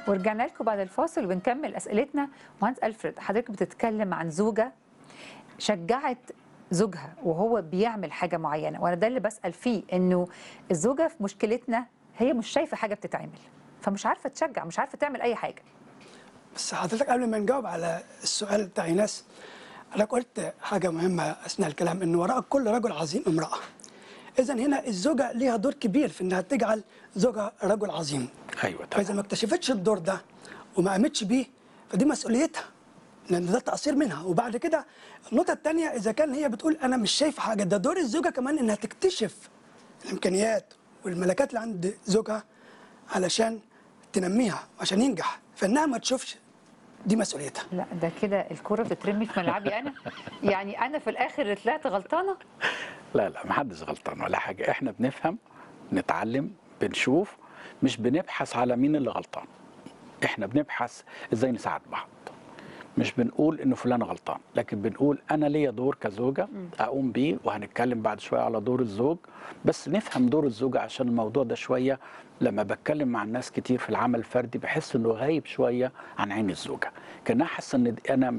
ورجعنا لكم بعد الفاصل وبنكمل اسئلتنا مهندس الفريد حضرتك بتتكلم عن زوجه شجعت زوجها وهو بيعمل حاجه معينه وانا ده اللي بسال فيه انه الزوجه في مشكلتنا هي مش شايفه حاجه بتتعمل فمش عارفه تشجع مش عارفه تعمل اي حاجه بس حضرتك قبل ما نجاوب على السؤال بتاع ايناس حضرتك قلت حاجه مهمه اثناء الكلام ان وراء كل رجل عظيم امراه اذا هنا الزوجه ليها دور كبير في انها تجعل زوجها رجل عظيم ايوه فاذا طبعا ما اكتشفتش الدور ده وما قامتش بيه فدي مسؤوليتها لان ده تقصير منها وبعد كده النقطه الثانيه اذا كان هي بتقول انا مش شايفه حاجه ده دور الزوجه كمان انها تكتشف الامكانيات والملكات اللي عند زوجها علشان تنميها عشان ينجح فانها ما تشوفش دي مسؤوليتها لا ده كده الكره بتترمي في ملعبي انا يعني انا في الاخر اللي طلعت غلطانه لا لا محدش غلطان ولا حاجه احنا بنفهم نتعلم بنشوف مش بنبحث على مين اللي غلطان احنا بنبحث ازاي نساعد بعض مش بنقول انه فلان غلطان لكن بنقول انا ليا دور كزوجه اقوم بيه وهنتكلم بعد شويه على دور الزوج بس نفهم دور الزوجه عشان الموضوع ده شويه لما بتكلم مع الناس كتير في العمل الفردي بحس انه غايب شويه عن عين الزوجه كانها حاسه ان انا